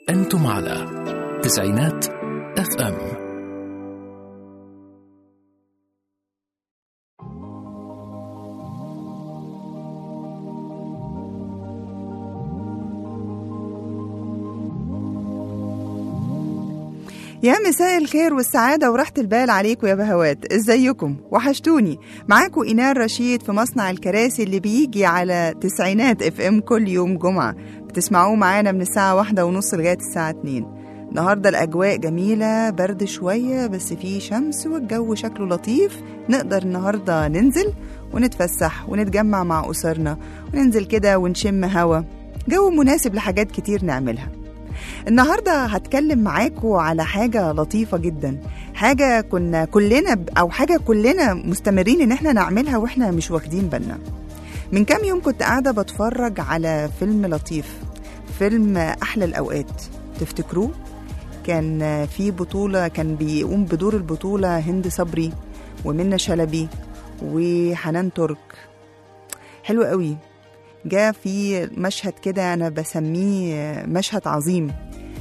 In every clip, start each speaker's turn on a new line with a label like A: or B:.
A: أنتم على تسعينات اف ام
B: يا مساء الخير والسعادة وراحة البال عليكم يا بهوات ازيكم وحشتوني معاكم إينار رشيد في مصنع الكراسي اللي بيجي على تسعينات اف ام كل يوم جمعة بتسمعوه معانا من الساعة واحدة ونص لغاية الساعة اتنين النهاردة الأجواء جميلة برد شوية بس في شمس والجو شكله لطيف نقدر النهاردة ننزل ونتفسح ونتجمع مع أسرنا وننزل كده ونشم هوا جو مناسب لحاجات كتير نعملها النهارده هتكلم معاكم على حاجة لطيفة جدا حاجة كنا كلنا ب- أو حاجة كلنا مستمرين إن احنا نعملها واحنا مش واخدين بالنا من كام يوم كنت قاعدة بتفرج على فيلم لطيف فيلم أحلى الأوقات تفتكروه؟ كان في بطولة كان بيقوم بدور البطولة هند صبري ومنى شلبي وحنان ترك حلو قوي جاء في مشهد كده أنا بسميه مشهد عظيم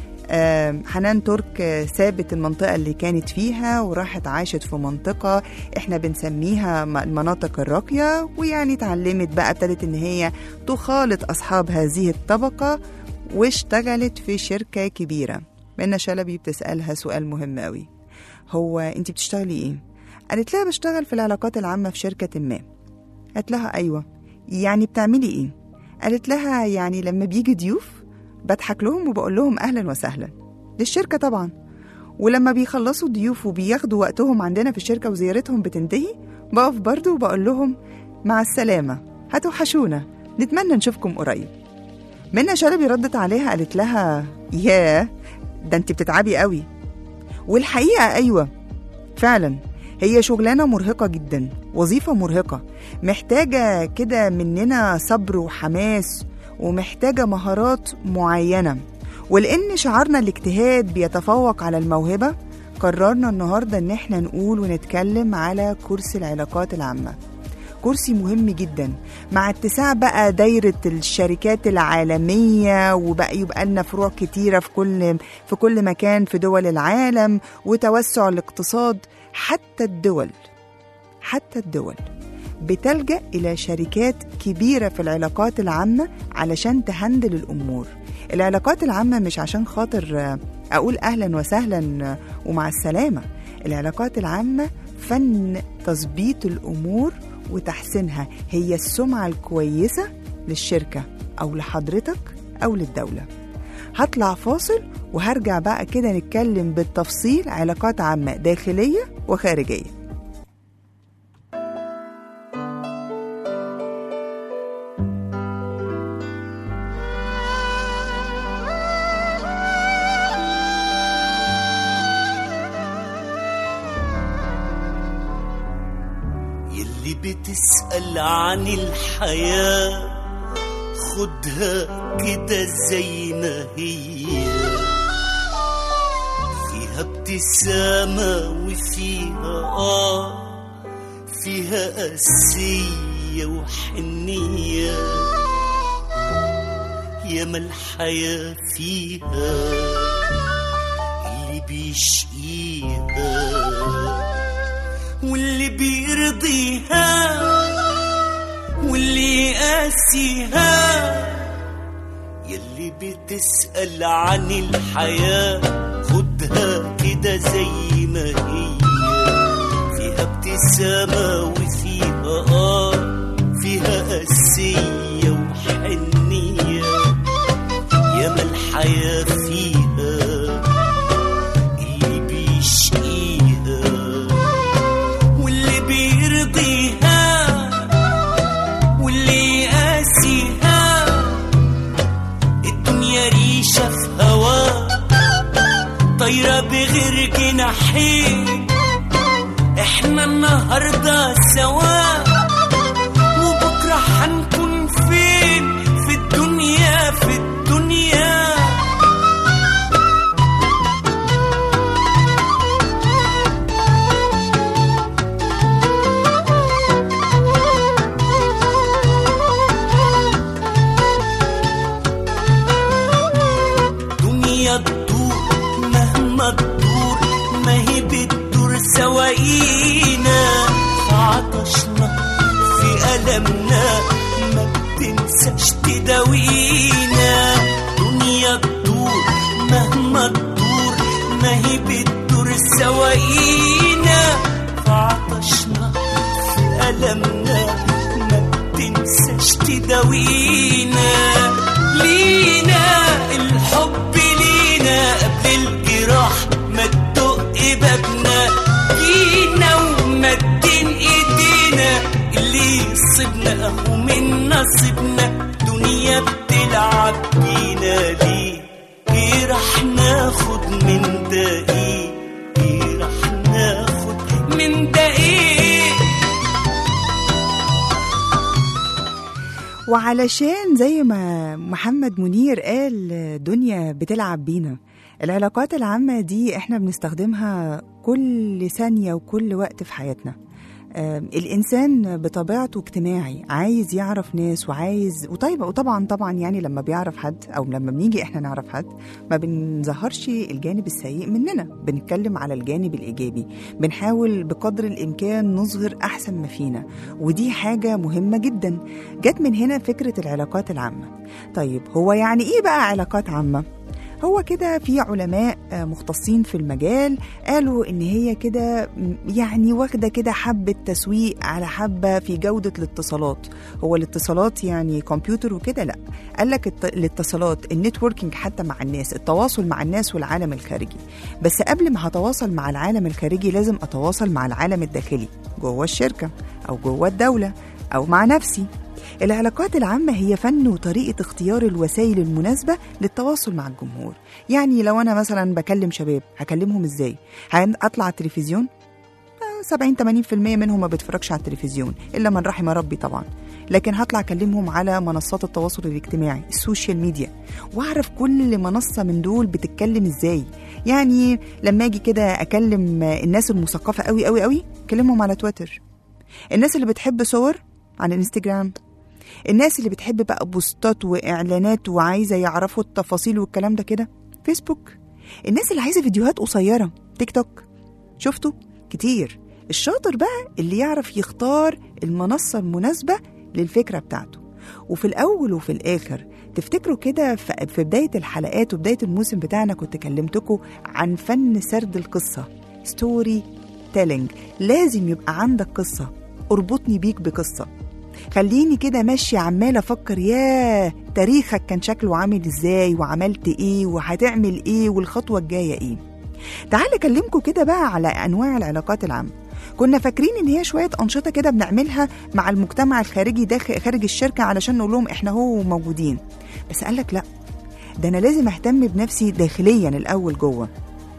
B: آم، حنان ترك آه، سابت المنطقة اللي كانت فيها وراحت عاشت في منطقة احنا بنسميها م- المناطق الراقية ويعني اتعلمت بقى ابتدت ان هي تخالط اصحاب هذه الطبقة واشتغلت في شركة كبيرة منى شلبي بتسألها سؤال مهم قوي هو انت بتشتغلي ايه؟ قالت لها بشتغل في العلاقات العامة في شركة ما قالت لها ايوه يعني بتعملي ايه؟ قالت لها يعني لما بيجي ضيوف بضحك لهم وبقول لهم اهلا وسهلا للشركه طبعا ولما بيخلصوا الضيوف وبياخدوا وقتهم عندنا في الشركه وزيارتهم بتنتهي بقف برضه وبقول لهم مع السلامه هتوحشونا نتمنى نشوفكم قريب منى شلبي ردت عليها قالت لها ياه ده انت بتتعبي قوي والحقيقه ايوه فعلا هي شغلانه مرهقه جدا وظيفه مرهقه محتاجه كده مننا صبر وحماس ومحتاجه مهارات معينه ولان شعارنا الاجتهاد بيتفوق على الموهبه قررنا النهارده ان احنا نقول ونتكلم على كرسي العلاقات العامه كرسي مهم جدا مع اتساع بقى دايرة الشركات العالمية وبقى يبقى لنا فروع كتيرة في كل في كل مكان في دول العالم وتوسع الاقتصاد حتى الدول حتى الدول بتلجأ إلى شركات كبيرة في العلاقات العامة علشان تهندل الأمور العلاقات العامة مش عشان خاطر آه، أقول أهلا وسهلا آه، ومع السلامة العلاقات العامة فن تظبيط الأمور وتحسينها هي السمعة الكويسة للشركة أو لحضرتك أو للدولة هطلع فاصل وهرجع بقى كده نتكلم بالتفصيل علاقات عامة داخلية وخارجية
C: يلي بتسأل عن الحياة خدها كده زي ما هي فيها ابتسامة وفيها آه فيها قاسية وحنية ياما الحياة فيها اللي بيشقيها واللي بيرضيها واللي يقاسيها يلي بتسأل عن الحياة خدها كده زي ما هي فيها ابتسامة وفيها آه فيها قاسية وحنية ياما الحياة فيها اللي بيشقيها واللي بيرضيها واللي يقاسيها الدنيا ريشة في هوا طايرة بغير جناحين احنا النهاردة سوا وبكرة هنكون فين في الدنيا في الدنيا سواقينا في عطشنا في ألمنا ما بتنساش تداوينا دنيا تدور مهما تدور ما هي بتدور سواقينا في عطشنا في ألمنا ما بتنساش تداوينا لينا الحب لينا قبل الجراح ما تدق بابنا جينا ومدين ايدينا اللي يصيبنا اهو من نصيبنا دنيا بتلعب بينا ليه ايه راح ناخد من ده ايه ايه راح ناخد من ده ايه
B: وعلشان زي ما محمد منير قال دنيا بتلعب بينا العلاقات العامة دي احنا بنستخدمها كل ثانية وكل وقت في حياتنا آم، الإنسان بطبيعته اجتماعي عايز يعرف ناس وعايز وطيب وطبعا طبعا يعني لما بيعرف حد أو لما بنيجي احنا نعرف حد ما بنظهرش الجانب السيء مننا بنتكلم على الجانب الإيجابي بنحاول بقدر الإمكان نظهر أحسن ما فينا ودي حاجة مهمة جدا جت من هنا فكرة العلاقات العامة طيب هو يعني إيه بقى علاقات عامة؟ هو كده في علماء آه، مختصين في المجال قالوا ان هي كده م- يعني واخده كده حبه تسويق على حبه في جوده الاتصالات هو الاتصالات يعني كمبيوتر وكده لا قال لك الت- الاتصالات النتوركينج حتى مع الناس التواصل مع الناس والعالم الخارجي بس قبل ما هتواصل مع العالم الخارجي لازم اتواصل مع العالم الداخلي جوه الشركه او جوه الدوله او مع نفسي العلاقات العامة هي فن وطريقة اختيار الوسائل المناسبة للتواصل مع الجمهور يعني لو أنا مثلا بكلم شباب هكلمهم إزاي؟ هن- أطلع على التلفزيون؟ آه، 70-80% منهم ما بيتفرجش على التلفزيون إلا من رحم ربي طبعا لكن هطلع أكلمهم على منصات التواصل الاجتماعي السوشيال ميديا وأعرف كل منصة من دول بتتكلم إزاي يعني لما أجي كده أكلم الناس المثقفة قوي قوي قوي أكلمهم على تويتر الناس اللي بتحب صور على الانستجرام الناس اللي بتحب بقى بوستات واعلانات وعايزه يعرفوا التفاصيل والكلام ده كده فيسبوك الناس اللي عايزه فيديوهات قصيره تيك توك شفتوا كتير الشاطر بقى اللي يعرف يختار المنصه المناسبه للفكره بتاعته وفي الاول وفي الاخر تفتكروا كده ف- في بدايه الحلقات وبدايه الموسم بتاعنا كنت كلمتكم عن فن سرد القصه ستوري تيلينج لازم يبقى عندك قصه اربطني بيك بقصه خليني كده ماشية عمالة أفكر ياه تاريخك كان شكله عامل إزاي وعملت إيه وهتعمل إيه والخطوة الجاية إيه تعال أكلمكم كده بقى على أنواع العلاقات العامة كنا فاكرين ان هي شويه انشطه كده بنعملها مع المجتمع الخارجي داخل خارج الشركه علشان نقول لهم احنا هو موجودين بس قال لك لا ده انا لازم اهتم بنفسي داخليا الاول جوه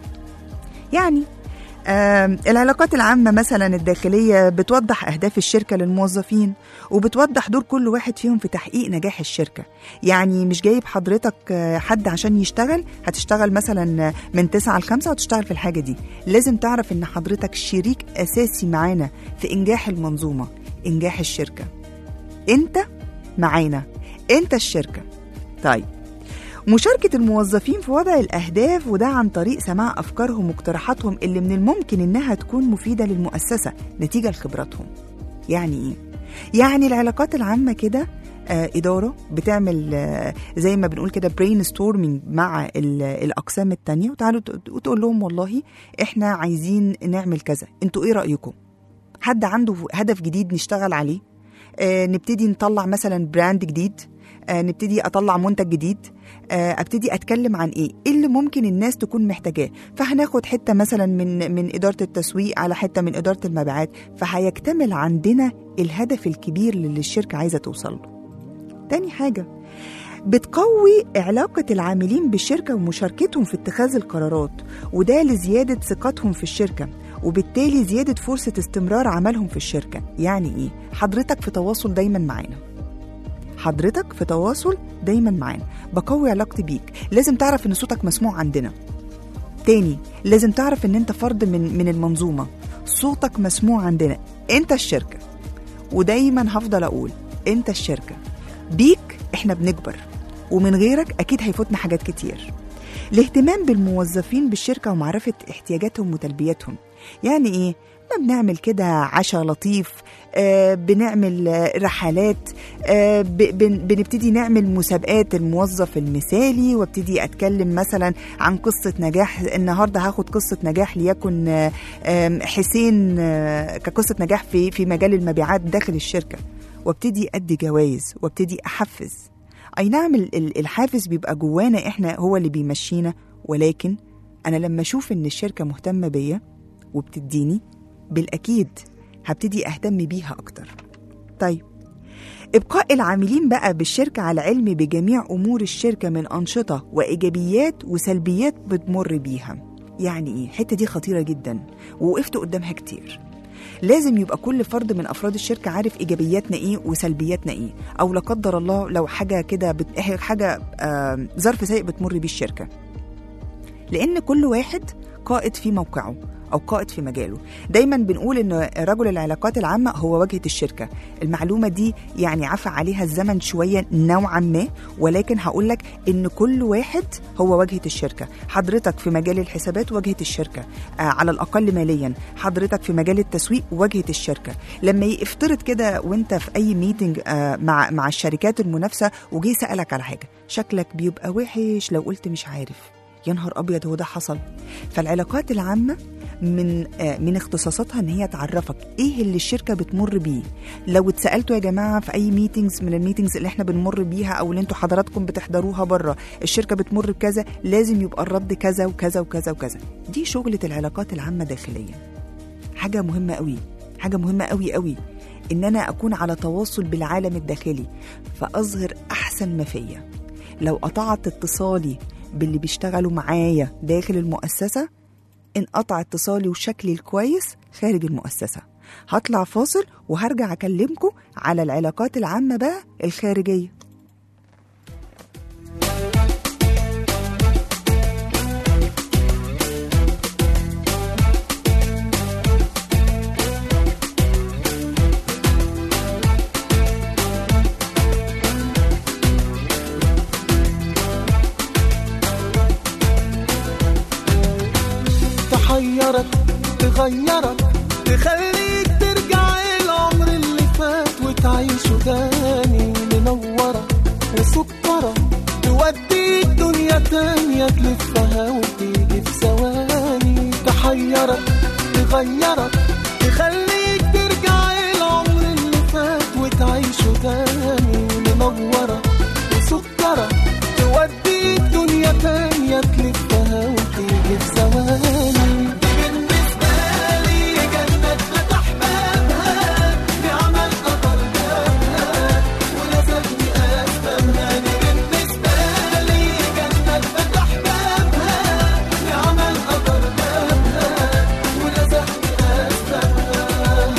B: يعني آم، العلاقات العامة مثلا الداخلية بتوضح أهداف الشركة للموظفين وبتوضح دور كل واحد فيهم في تحقيق نجاح الشركة يعني مش جايب حضرتك آه، حد عشان يشتغل هتشتغل مثلا من 9 ل 5 وتشتغل في الحاجة دي لازم تعرف إن حضرتك شريك أساسي معانا في إنجاح المنظومة إنجاح الشركة أنت معانا أنت الشركة طيب مشاركة الموظفين في وضع الأهداف وده عن طريق سماع أفكارهم واقتراحاتهم اللي من الممكن إنها تكون مفيدة للمؤسسة نتيجة لخبراتهم يعني إيه؟ يعني العلاقات العامة كده آه، إدارة بتعمل آه، زي ما بنقول كده برين ستورمينج مع ال- الأقسام التانية وتعالوا ت- وتقول لهم والله إحنا عايزين نعمل كذا أنتوا إيه رأيكم؟ حد عنده هدف جديد نشتغل عليه آه، نبتدي نطلع مثلا براند جديد آه، نبتدي اطلع منتج جديد آه، ابتدي اتكلم عن ايه ايه اللي ممكن الناس تكون محتاجاه فهناخد حته مثلا من من اداره التسويق على حته من اداره المبيعات فهيكتمل عندنا الهدف الكبير اللي الشركه عايزه توصل له تاني حاجه بتقوي علاقة العاملين بالشركة ومشاركتهم في اتخاذ القرارات وده لزيادة ثقتهم في الشركة وبالتالي زيادة فرصة استمرار عملهم في الشركة يعني إيه؟ حضرتك في تواصل دايما معانا حضرتك في تواصل دايما معانا بقوي علاقتي بيك لازم تعرف ان صوتك مسموع عندنا تاني لازم تعرف ان انت فرد من من المنظومه صوتك مسموع عندنا انت الشركه ودايما هفضل اقول انت الشركه بيك احنا بنكبر ومن غيرك اكيد هيفوتنا حاجات كتير الاهتمام بالموظفين بالشركه ومعرفه احتياجاتهم وتلبيتهم يعني ايه ما بنعمل كده عشاء لطيف آه بنعمل آه، رحلات آه ب- بن- بنبتدي نعمل مسابقات الموظف المثالي وابتدي اتكلم مثلا عن قصه نجاح النهارده هاخد قصه نجاح ليكن آه، آم، حسين آه، كقصه نجاح في في مجال المبيعات داخل الشركه وابتدي ادي جوائز وابتدي احفز اي نعم ال- ال- الحافز بيبقى جوانا احنا هو اللي بيمشينا ولكن انا لما اشوف ان الشركه مهتمه بيا وبتديني بالاكيد هبتدي اهتم بيها اكتر طيب ابقاء العاملين بقى بالشركه على علم بجميع امور الشركه من انشطه وايجابيات وسلبيات بتمر بيها يعني ايه الحته دي خطيره جدا ووقفت قدامها كتير لازم يبقى كل فرد من افراد الشركه عارف ايجابياتنا ايه وسلبياتنا ايه او لا قدر الله لو حاجه كده بت... حاجه آه ظرف سيء بتمر بيه الشركه لان كل واحد قائد في موقعه او قائد في مجاله دايما بنقول ان رجل العلاقات العامه هو واجهه الشركه المعلومه دي يعني عفى عليها الزمن شويه نوعا ما ولكن هقول لك ان كل واحد هو واجهه الشركه حضرتك في مجال الحسابات واجهه الشركه آه على الاقل ماليا حضرتك في مجال التسويق واجهه الشركه لما يفترض كده وانت في اي ميتنج آه مع مع الشركات المنافسه وجي سالك على حاجه شكلك بيبقى وحش لو قلت مش عارف يا نهار ابيض هو ده حصل فالعلاقات العامه من آه، من اختصاصاتها ان هي تعرفك ايه اللي الشركه بتمر بيه لو اتسالتوا يا جماعه في اي ميتينجز من الميتينجز اللي احنا بنمر بيها او اللي انتوا حضراتكم بتحضروها بره الشركه بتمر بكذا لازم يبقى الرد كذا وكذا وكذا وكذا دي شغله العلاقات العامه داخليا حاجه مهمه قوي حاجه مهمه قوي قوي ان انا اكون على تواصل بالعالم الداخلي فاظهر احسن ما فيا لو قطعت اتصالي باللي بيشتغلوا معايا داخل المؤسسة انقطع اتصالي وشكلي الكويس خارج المؤسسة هطلع فاصل وهرجع أكلمكم على العلاقات العامة بقى الخارجية
D: تحيرك تغيرك تخليك ترجع العمر اللي فات وتعيشه تاني منورة وسكرة توديك دنيا تانية تلفها وتيجي في ثواني تحيرك تغيرك تخليك ترجع العمر اللي فات وتعيشه تاني منورة وسكرة توديك دنيا تانية تلفها وتيجي في ثواني دي بالنسبة لي جنة فتح بابها بعمل قطر جابها ولازمني أفهمها دي بالنسبة لي جنة فتح بابها بعمل قطر جابها ولازمني أفهمها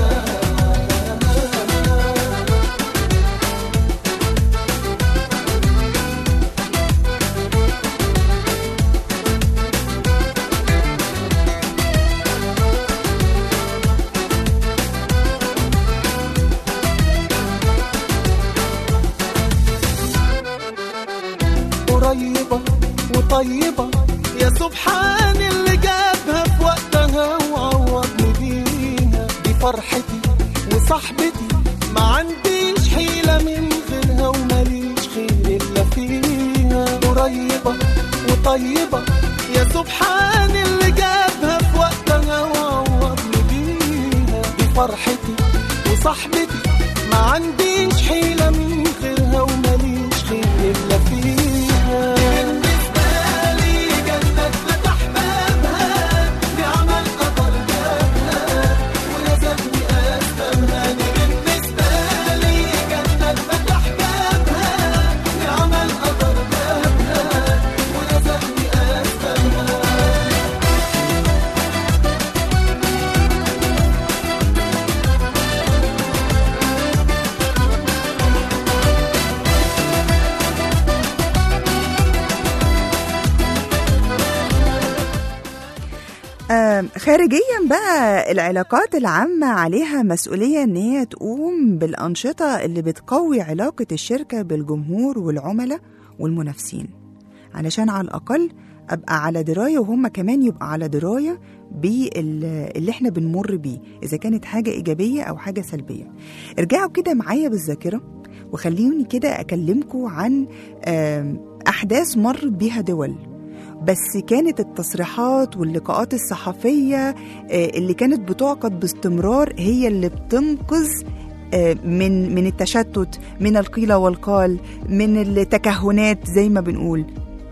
D: قريبة وطيبة يا سبحان اللي جابها في وقتها وعوضني بيها دي فرحتي وصاحبتي ما عنديش حيلة من غيرها وماليش خير إلا فيها قريبة وطيبة يا سبحان اللي جابها في وقتها وعوضني بيها دي فرحتي وصاحبتي ما عنديش حيلة من غيرها وماليش خير إلا فيها بالنسبة لي جنة فتح بابها بعمل قطر جابها ولازمني أفهمها دي بالنسبة لي جنة فتح بابها بعمل قطر جابها ولازمني أفهمها
B: آم، خارجيا بقى العلاقات العامة عليها مسؤولية إن هي تقوم بالأنشطة اللي بتقوي علاقة الشركة بالجمهور والعملاء والمنافسين علشان على الأقل ابقى على درايه وهم كمان يبقى على درايه باللي احنا بنمر بيه اذا كانت حاجه ايجابيه او حاجه سلبيه ارجعوا كده معايا بالذاكره وخليوني كده اكلمكم عن آم، احداث مرت بيها دول بس كانت التصريحات واللقاءات الصحفيه آه، اللي كانت بتعقد باستمرار هي اللي بتنقذ آه، من من التشتت من القيل والقال من التكهنات زي ما بنقول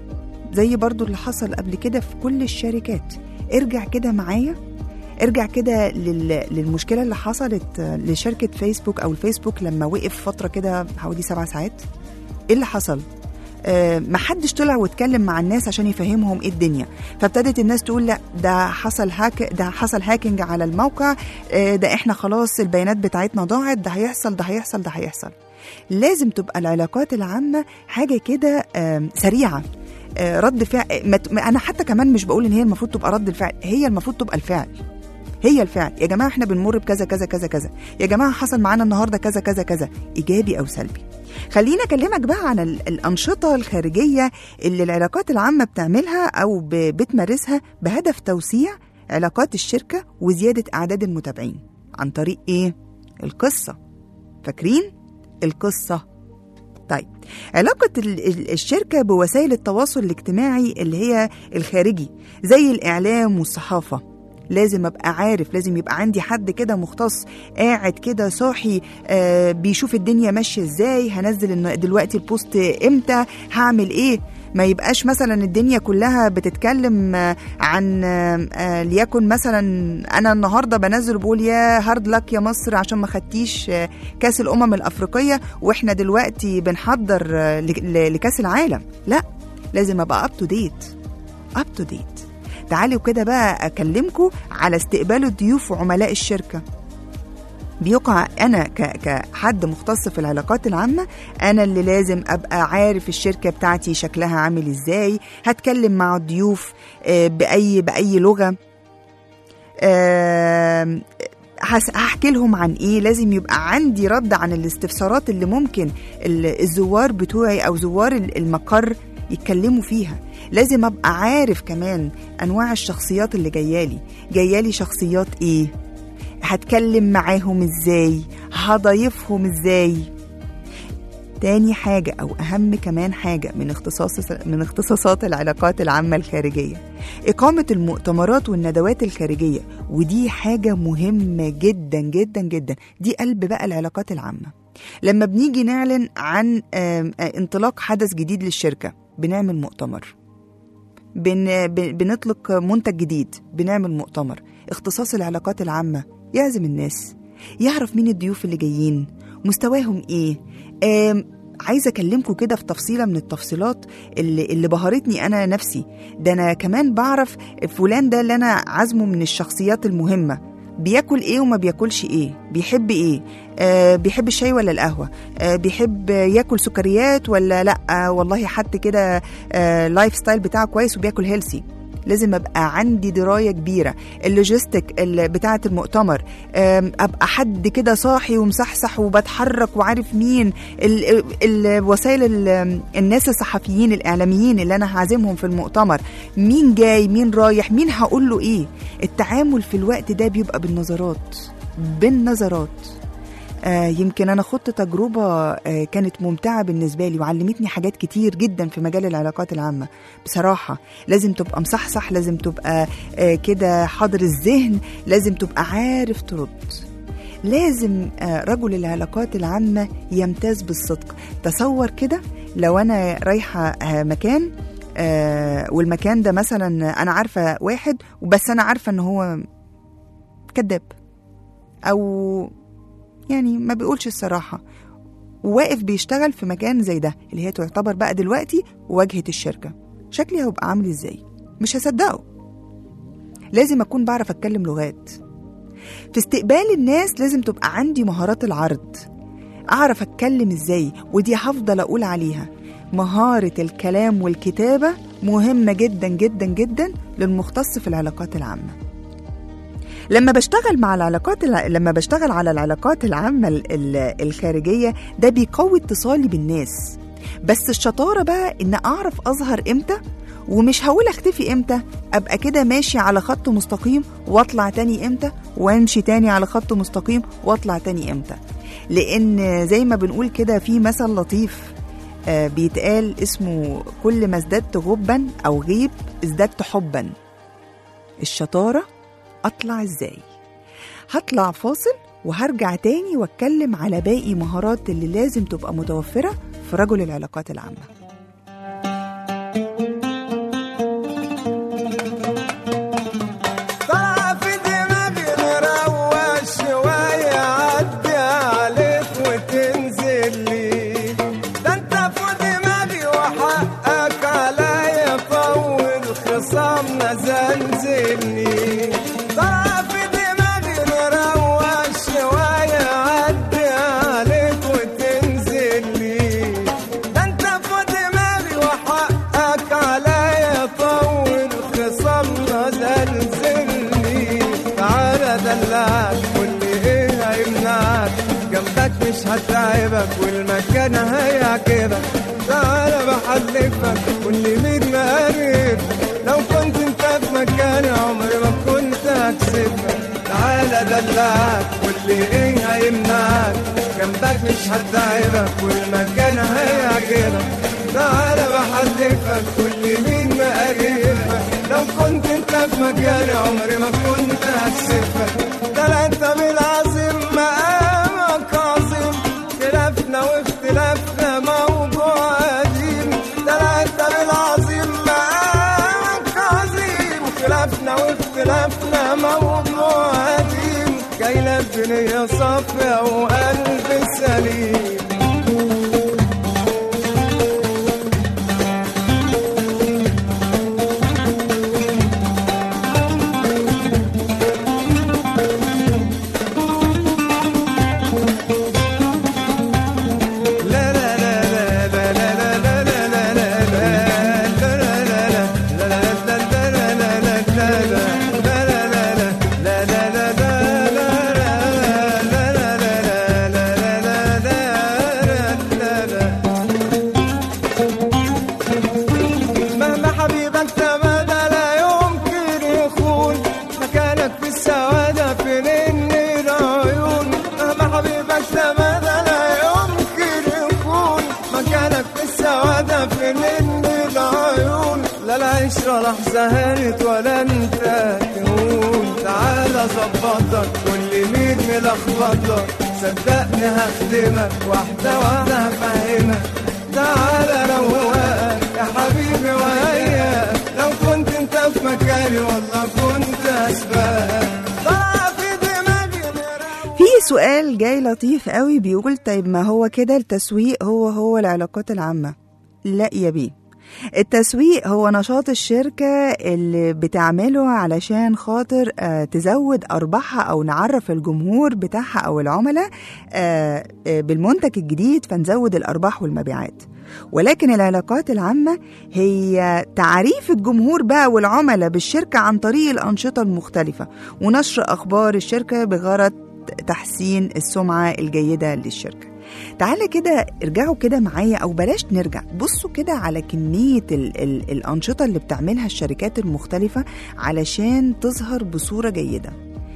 B: زي برضو اللي حصل قبل كده في كل الشركات ارجع كده معايا ارجع كده لل- للمشكلة اللي حصلت آه، لشركة فيسبوك أو الفيسبوك لما وقف فترة كده حوالي سبع ساعات ايه اللي حصل؟ آه، محدش طلع واتكلم مع الناس عشان يفهمهم ايه الدنيا فابتدت الناس تقول لا ده حصل هاك ده حصل هاكينج على الموقع آه، ده احنا خلاص البيانات بتاعتنا ضاعت ده هيحصل ده هيحصل ده هيحصل لازم تبقى العلاقات العامة حاجة كده آم، سريعة آه، رد فعل ما ت- ما- انا حتى كمان مش بقول ان هي المفروض تبقى رد الفعل هي المفروض تبقى الفعل هي الفعل يا جماعه احنا بنمر بكذا كذا كذا كذا يا جماعه حصل معانا النهارده كذا كذا كذا ايجابي او سلبي خليني اكلمك بقى عن ال- الانشطه الخارجيه اللي العلاقات العامه بتعملها او ب- بتمارسها بهدف توسيع علاقات الشركه وزياده اعداد المتابعين عن طريق ايه القصه فاكرين القصه طيب علاقة ال- ال- الشركة بوسائل التواصل الاجتماعي اللي هي الخارجي زي الإعلام والصحافة لازم ابقى عارف لازم يبقى عندي حد كده مختص قاعد كده صاحي آه بيشوف الدنيا ماشيه ازاي هنزل إن دلوقتي البوست امتى هعمل ايه ما يبقاش مثلا الدنيا كلها بتتكلم آه، عن آه، آه، ليكن مثلا انا النهارده بنزل بقول يا هارد لك يا مصر عشان ما خدتيش آه، كاس الامم الافريقيه واحنا دلوقتي بنحضر آه، ل- ل- لكاس العالم لا لازم ابقى اب تو ديت اب تو ديت تعالوا كده بقى اكلمكم على استقبال الضيوف وعملاء الشركه بيقع انا ك- كحد مختص في العلاقات العامه انا اللي لازم ابقى عارف الشركه بتاعتي شكلها عامل ازاي هتكلم مع الضيوف آه، باي باي لغه آم، هس- هحكي لهم عن ايه لازم يبقى عندي رد عن الاستفسارات اللي ممكن ال- الزوار بتوعي او زوار ال- المقر يتكلموا فيها لازم ابقى عارف كمان انواع الشخصيات اللي جايالي جايالي شخصيات ايه هتكلم معاهم ازاي هضيفهم ازاي تاني حاجة أو أهم كمان حاجة من اختصاص من اختصاصات العلاقات العامة الخارجية إقامة المؤتمرات والندوات الخارجية ودي حاجة مهمة جدا جدا جدا دي قلب بقى العلاقات العامة لما بنيجي نعلن عن آم، آه، انطلاق حدث جديد للشركة بنعمل مؤتمر بن ب- بنطلق منتج جديد بنعمل مؤتمر اختصاص العلاقات العامة يعزم الناس يعرف مين الضيوف اللي جايين مستواهم ايه آم عايزه اكلمكم كده في تفصيله من التفصيلات اللي, اللي بهرتني انا نفسي ده انا كمان بعرف فلان ده اللي انا عازمه من الشخصيات المهمه بياكل ايه وما بياكلش ايه بيحب ايه آه بيحب الشاي ولا القهوه آه بيحب ياكل سكريات ولا لا آه والله حد كده آه لايف ستايل بتاعه كويس وبياكل هيلسي لازم ابقى عندي درايه كبيره اللوجيستيك ال- بتاعه المؤتمر أم، ابقى حد كده صاحي ومصحصح وبتحرك وعارف مين ال- ال- وسائل ال- الناس الصحفيين الاعلاميين اللي انا هعزمهم في المؤتمر مين جاي مين رايح مين هقول له ايه التعامل في الوقت ده بيبقى بالنظرات بالنظرات آه يمكن أنا خدت تجربة آه كانت ممتعة بالنسبة لي وعلمتني حاجات كتير جدا في مجال العلاقات العامة بصراحة لازم تبقى مصحصح لازم تبقى آه كده حاضر الذهن لازم تبقى عارف ترد لازم آه رجل العلاقات العامة يمتاز بالصدق تصور كده لو أنا رايحة آه مكان آه والمكان ده مثلا أنا عارفة واحد وبس أنا عارفة إن هو كذاب أو يعني ما بيقولش الصراحة وواقف بيشتغل في مكان زي ده اللي هي تعتبر بقى دلوقتي واجهة الشركة شكلي هيبقى عامل ازاي مش هصدقه لازم أكون بعرف أتكلم لغات في استقبال الناس لازم تبقى عندي مهارات العرض أعرف أتكلم ازاي ودي هفضل أقول عليها مهارة الكلام والكتابة مهمة جدا جدا جدا للمختص في العلاقات العامة لما بشتغل مع العلاقات الع... لما بشتغل على العلاقات العامة ال- ال- الخارجية ده بيقوي اتصالي بالناس بس الشطارة بقى إن أعرف أظهر إمتى ومش هقول اختفي امتى ابقى كده ماشي على خط مستقيم واطلع تاني امتى وامشي تاني على خط مستقيم واطلع تاني امتى لان زي ما بنقول كده في مثل لطيف آه، بيتقال اسمه كل ما ازددت غبا او غيب ازددت حبا الشطاره اطلع ازاي هطلع فاصل وهرجع تاني واتكلم على باقي مهارات اللي لازم تبقى متوفره في رجل العلاقات العامه
D: طلع في دماغي نروق شوية عدي عليك وتنزل لي ده انت في دماغي وحقك عليا طول خصامنا زلزلني طلع في دماغي نروق شوية عدي عليك وتنزل لي ده انت في دماغي وحقك عليا طول خصامنا زلزلني تعالى دلعك واللي ايه هيمنعك جنبك مش هتعبك والمكان هيعجبك تعالى بحلفك واللي مين مقرب لو كنت انت في مكاني عمري ما كنت هكسبك تعالى دلعك واللي ايه هيمنعك جنبك مش هتعبك والمكان هيعجبك تعالى بحلفك كل مين مقربك لو كنت انت في مكاني عمري ما كنت هكسفك ده لا انت بالعظيم مقامك عظيم خلافنا واختلافنا موضوع قديم ده لا انت بالعظيم مقامك عظيم خلافنا واختلافنا موضوع قديم جاي لك بنية صافية وقلب سليم مهما حبيبك تمادى لا يمكن يخون مكانك في السعادة في نن العيون مهما حبيبك تمادى لا يمكن يكون مكانك في السعادة في نن العيون لا العشرة لحظة هانت ولا انت تهون تعالى ظبطك كل مين ملخبطك صدقني هخدمك واحدة واحدة هفهمك تعالى روقك يا حبيبي وياك لو كنت انت في مكاني والله كنت اسبقك طلع في دماغي نراوي
B: في سؤال جاي لطيف قوي بيقول طيب ما هو كده التسويق هو هو العلاقات العامة لا يا بيه التسويق هو نشاط الشركة اللي بتعمله علشان خاطر آه، تزود أرباحها أو نعرف الجمهور بتاعها أو العملاء آه، آه، بالمنتج الجديد فنزود الأرباح والمبيعات ولكن العلاقات العامة هي تعريف الجمهور بقى والعملاء بالشركة عن طريق الأنشطة المختلفة ونشر أخبار الشركة بغرض تحسين السمعة الجيدة للشركة تعالى كده ارجعوا كده معايا او بلاش نرجع بصوا كده على كمية ال ال الأنشطة اللي بتعملها الشركات المختلفة علشان تظهر بصورة جيدة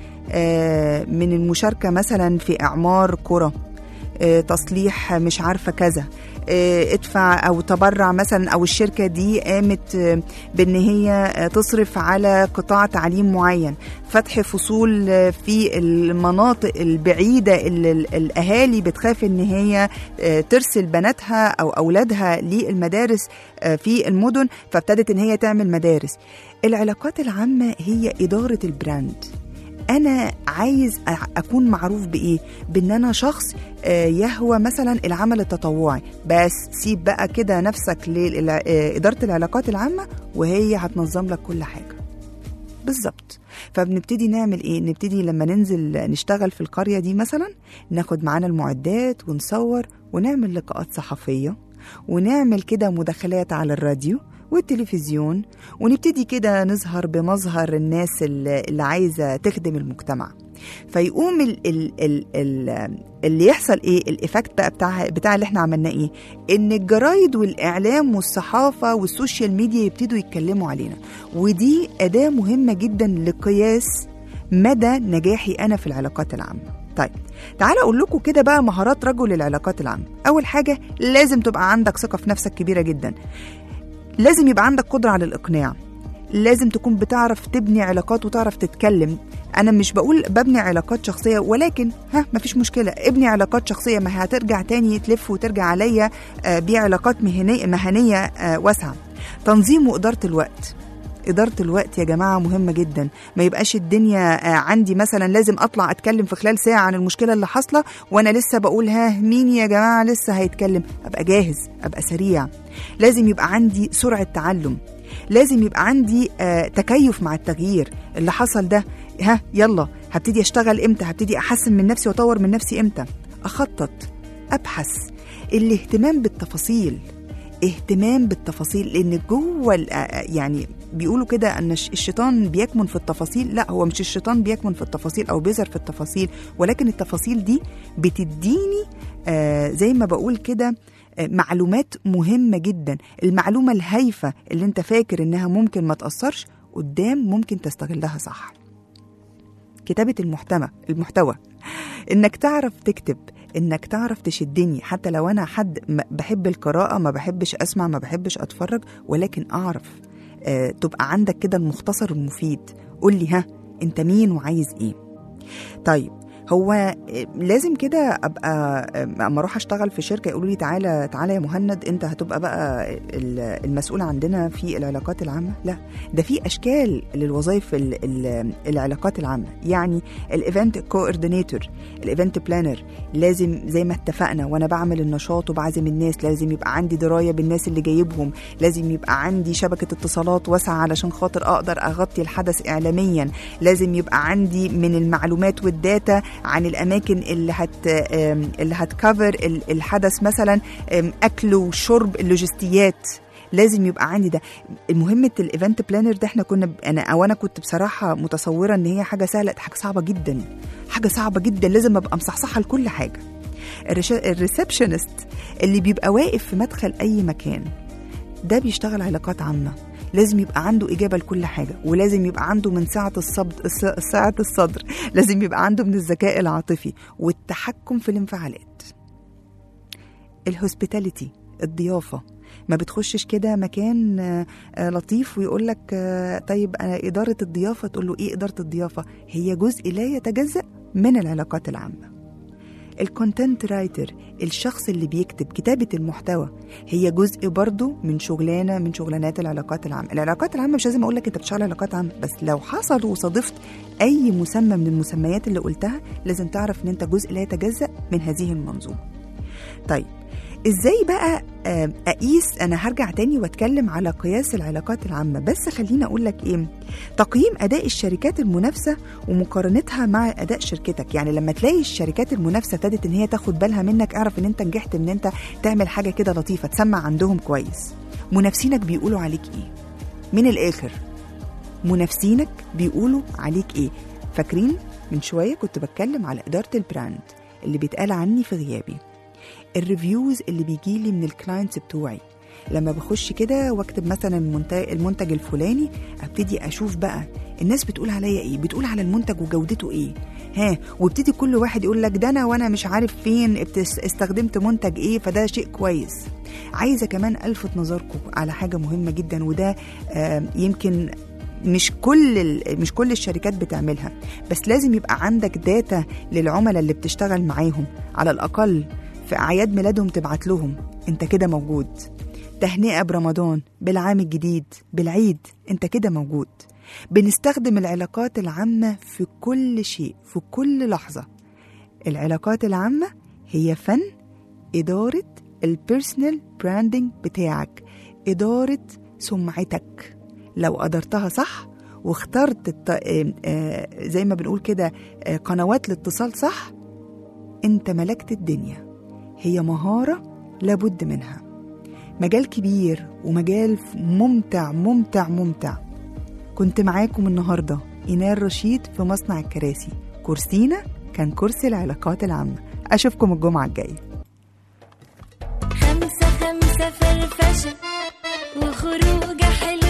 B: آه، من المشاركة مثلا في إعمار قرى آه، تصليح مش عارفة كذا آه، ادفع او تبرع مثلا او الشركه دي قامت آه، بان هي آه، تصرف على قطاع تعليم معين فتح فصول آه، في المناطق البعيده اللي ال- الاهالي بتخاف ان هي آه، ترسل بناتها او اولادها للمدارس آه، في المدن فابتدت ان هي تعمل مدارس العلاقات العامه هي اداره البراند انا عايز أ- اكون معروف بايه بان انا شخص آه، يهوى مثلا العمل التطوعي بس سيب بقى كده نفسك لاداره العلاقات العامه وهي هتنظم لك كل حاجه بالظبط فبنبتدي نعمل ايه نبتدي لما ننزل نشتغل في القريه دي مثلا ناخد معانا المعدات ونصور ونعمل لقاءات صحفيه ونعمل كده مداخلات على الراديو والتلفزيون ونبتدي كده نظهر بمظهر الناس اللي اللي عايزه تخدم المجتمع فيقوم ال ال ال ال اللي يحصل ايه الايفكت بقى بتاع بتاع اللي احنا عملناه ايه ان الجرايد والاعلام والصحافه والسوشيال ميديا يبتدوا يتكلموا علينا ودي اداه مهمه جدا لقياس مدى نجاحي انا في العلاقات العامه طيب تعال اقول لكم كده بقى مهارات رجل العلاقات العامه اول حاجه لازم تبقى عندك ثقه في نفسك كبيره جدا لازم يبقى عندك قدره على الاقناع لازم تكون بتعرف تبني علاقات وتعرف تتكلم انا مش بقول ببني علاقات شخصيه ولكن ها مفيش مشكله ابني علاقات شخصيه ما هترجع تاني تلف وترجع عليا آه، بعلاقات مهنيه مهنيه آه، واسعه تنظيم واداره الوقت إدارة الوقت يا جماعة مهمة جدا ما يبقاش الدنيا آه، عندي مثلا لازم أطلع أتكلم في خلال ساعة عن المشكلة اللي حاصلة وأنا لسه بقول ها مين يا جماعة لسه هيتكلم أبقى جاهز أبقى سريع لازم يبقى عندي سرعة تعلم لازم يبقى عندي آه تكيف مع التغيير اللي حصل ده ها يلا هبتدي اشتغل امتى هبتدي احسن من نفسي واطور من نفسي امتى اخطط ابحث الاهتمام بالتفاصيل اهتمام بالتفاصيل لان جوه ال- آه، يعني بيقولوا كده ان الش- الشيطان بيكمن في التفاصيل لا هو مش الشيطان بيكمن في التفاصيل او بيظهر في التفاصيل ولكن التفاصيل دي بتديني آه زي ما بقول كده آه، معلومات مهمة جدا المعلومة الهايفة اللي انت فاكر انها ممكن ما تأثرش قدام ممكن تستغلها صح كتابة المحتوى المحتوى انك تعرف تكتب انك تعرف تشدني حتى لو انا حد م- بحب القراءة ما بحبش اسمع ما بحبش اتفرج ولكن اعرف آه تبقى عندك كده المختصر المفيد قول لي ها انت مين وعايز ايه طيب هو آه، لازم كده ابقى آه، اما اروح اشتغل في شركه يقولوا لي تعالى تعالى يا مهند انت هتبقى بقى ال- المسؤول عندنا في العلاقات العامه لا ده في اشكال للوظائف ال- ال- العلاقات العامه يعني الايفنت كوردينيتور الايفنت بلانر لازم زي ما اتفقنا وانا بعمل النشاط وبعزم الناس لازم يبقى عندي درايه بالناس اللي جايبهم لازم يبقى عندي شبكه اتصالات واسعه علشان خاطر اقدر اغطي الحدث اعلاميا لازم يبقى عندي من المعلومات والداتا عن الاماكن اللي هت آم، اللي هتكفر ال- الحدث مثلا آم، اكل وشرب اللوجستيات لازم يبقى عندي ده مهمة الايفنت بلانر ده احنا كنا ب- انا او انا كنت بصراحة متصورة ان هي حاجة سهلة حاجة صعبة جدا حاجة صعبة جدا لازم ابقى مصحصحة لكل حاجة الرش- الريسبشنست اللي بيبقى واقف في مدخل اي مكان ده بيشتغل علاقات عامة لازم يبقى عنده إجابة لكل حاجة ولازم يبقى عنده من سعة الصبر سعة الصدر لازم يبقى عنده من الذكاء العاطفي والتحكم في الانفعالات الهوسبيتاليتي الضيافة ما بتخشش كده مكان آه، آه، لطيف ويقول لك آه، طيب آه، إدارة الضيافة تقول له إيه إدارة الضيافة هي جزء لا يتجزأ من العلاقات العامة الكونتنت رايتر الشخص اللي بيكتب كتابة المحتوى هي جزء برضو من شغلانة من شغلانات العلاقات العامة العلاقات العامة مش لازم أقول لك أنت بتشتغل علاقات عامة بس لو حصل وصادفت أي مسمى من المسميات اللي قلتها لازم تعرف أن أنت جزء لا يتجزأ من هذه المنظومة طيب ازاي بقى آه، اقيس انا هرجع تاني واتكلم على قياس العلاقات العامه بس خليني اقول لك ايه تقييم اداء الشركات المنافسه ومقارنتها مع اداء شركتك يعني لما تلاقي الشركات المنافسه ابتدت ان هي تاخد بالها منك اعرف ان انت نجحت ان انت تعمل حاجه كده لطيفه تسمع عندهم كويس منافسينك بيقولوا عليك ايه من الاخر منافسينك بيقولوا عليك ايه فاكرين من شويه كنت بتكلم على اداره البراند اللي بيتقال عني في غيابي الريفيوز اللي بيجي لي من الكلاينتس بتوعي لما بخش كده واكتب مثلا المنتج, المنتج الفلاني ابتدي اشوف بقى الناس بتقول عليا ايه بتقول على المنتج وجودته ايه ها وابتدي كل واحد يقول لك ده انا وانا مش عارف فين ابتس- استخدمت منتج ايه فده شيء كويس عايزه كمان الفت نظركم على حاجه مهمه جدا وده آه، يمكن مش كل ال- مش كل الشركات بتعملها بس لازم يبقى عندك داتا للعملاء اللي بتشتغل معاهم على الاقل في اعياد ميلادهم تبعت لهم انت كده موجود تهنئه برمضان بالعام الجديد بالعيد انت كده موجود بنستخدم العلاقات العامه في كل شيء في كل لحظه العلاقات العامه هي فن اداره البيرسونال براندنج بتاعك اداره سمعتك لو قدرتها صح واخترت الت... آه، آه، زي ما بنقول كده آه، قنوات الاتصال صح انت ملكت الدنيا هي مهارة لابد منها مجال كبير ومجال ممتع ممتع ممتع كنت معاكم النهاردة إينار رشيد في مصنع الكراسي وكرسينا كان كرسي العلاقات العامة أشوفكم الجمعة الجاية
E: خمسة خمسة فرفشة وخروجة حلوة